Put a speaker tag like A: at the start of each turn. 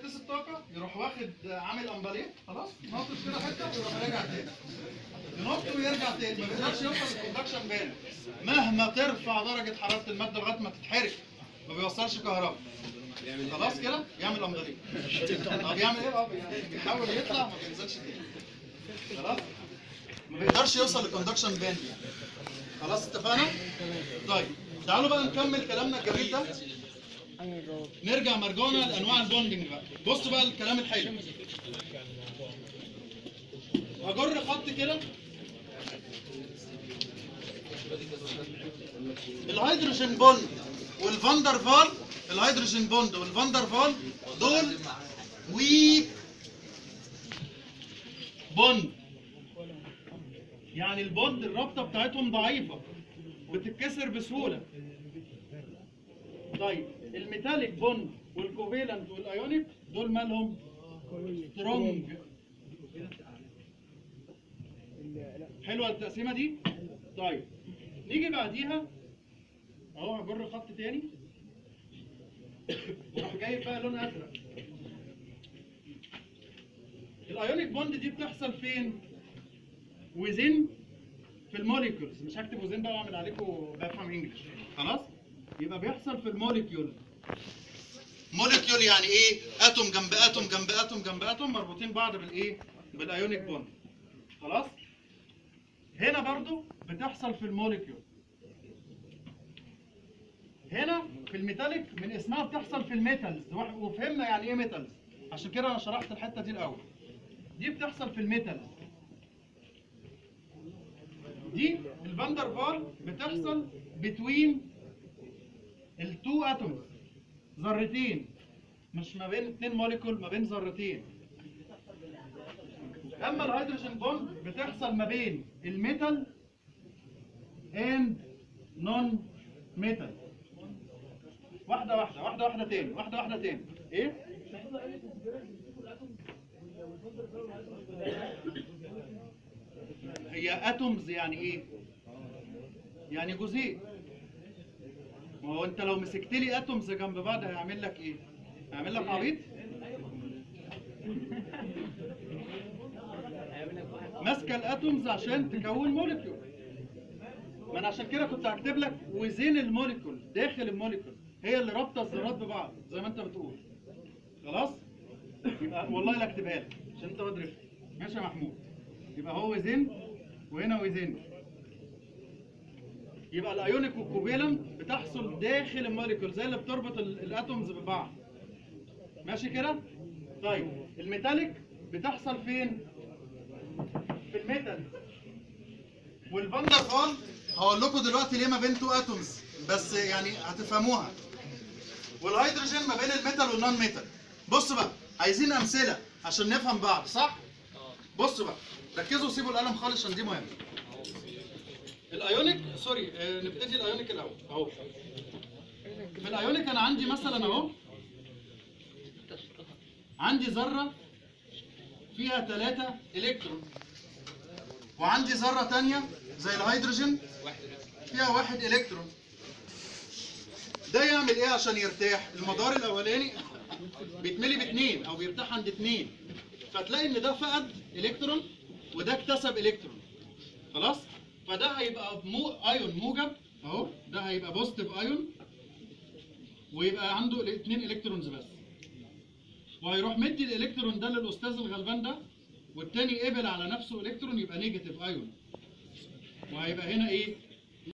A: تحبس الطاقه يروح واخد عامل امباليه خلاص ناطط كده حته ويروح راجع تاني ينط ويرجع تاني ما بيقدرش يوصل للكوندكشن بان مهما ترفع درجه حراره الماده لغايه ما تتحرق ما بيوصلش كهرباء خلاص كده يعمل امباليه طب يعمل ايه بقى يعني بيحاول يطلع ما بينزلش تاني خلاص ما بيقدرش يوصل للكوندكشن بان يعني خلاص اتفقنا طيب تعالوا بقى نكمل كلامنا الجميل ده نرجع مرجعنا لانواع البوندنج بقى بص بقى الكلام الحلو هجر خط كده الهيدروجين بوند والفاندر فال الهيدروجين بوند والفاندر فال دول ويك بوند يعني البوند الرابطه بتاعتهم ضعيفه بتتكسر بسهوله طيب الميتاليك بوند والكوفيلنت والايونيك دول مالهم سترونج حلوه التقسيمه دي طيب نيجي بعديها اهو هجر خط تاني وراح جايب بقى لون ازرق الايونيك بوند دي بتحصل فين وزن في الموليكولز مش هكتب وزن بقى واعمل عليكم بفهم انجلش خلاص يبقى بيحصل في الموليكيول موليكيول يعني ايه اتوم جنب اتوم جنب اتوم جنب اتوم مربوطين بعض بالايه بالايونيك بوند خلاص هنا برضو بتحصل في الموليكيول هنا في الميتاليك من اسمها بتحصل في الميتالز وح- وفهمنا يعني ايه ميتالز عشان كده انا شرحت الحته دي الاول دي بتحصل في الميتالز دي الفاندر فال بتحصل بتوين التو اتومز ذرتين مش ما بين اتنين موليكول ما بين ذرتين اما الهيدروجين بوند بتحصل ما بين الميتال اند نون ميتال واحده واحده واحده واحده تاني واحده واحده تاني ايه هي اتومز يعني ايه يعني جزيء ما هو انت لو مسكت لي اتومز جنب بعض هيعمل لك ايه هيعمل لك عبيط ماسكه الاتومز عشان تكون موليكيول ما انا عشان كده كنت هكتب لك وزين الموليكول داخل الموليكول هي اللي رابطه الذرات ببعض زي ما انت بتقول خلاص يبقى والله لا اكتبها لك عشان انت مدرك ماشي يا محمود يبقى هو وزين وهنا وزين يبقى الايونيك والكوفيلنت بتحصل داخل الموليكول زي اللي بتربط ال- الاتومز ببعض ماشي كده طيب الميتاليك بتحصل فين في الميتال والفاندر فال هقول لكم دلوقتي ليه ما بين تو اتومز بس يعني هتفهموها والهيدروجين ما بين الميتال والنون ميتال بصوا بقى عايزين امثله عشان نفهم بعض صح بصوا بقى ركزوا وسيبوا القلم خالص عشان دي مهمه الايونيك سوري آه، نبتدي الايونيك الاول اهو في الايونيك انا عندي مثلا اهو عندي ذره فيها ثلاثة الكترون وعندي ذره تانية زي الهيدروجين فيها واحد الكترون ده يعمل ايه عشان يرتاح المدار الاولاني بيتملي باثنين او بيرتاح عند اثنين فتلاقي ان ده فقد الكترون وده اكتسب الكترون خلاص فده هيبقى مو ايون موجب اهو ده هيبقى بوزيتيف ايون ويبقى عنده اثنين الكترونز بس وهيروح مدي الالكترون ده للاستاذ الغلبان ده والتاني قبل على نفسه الكترون يبقى نيجاتيف ايون وهيبقى هنا ايه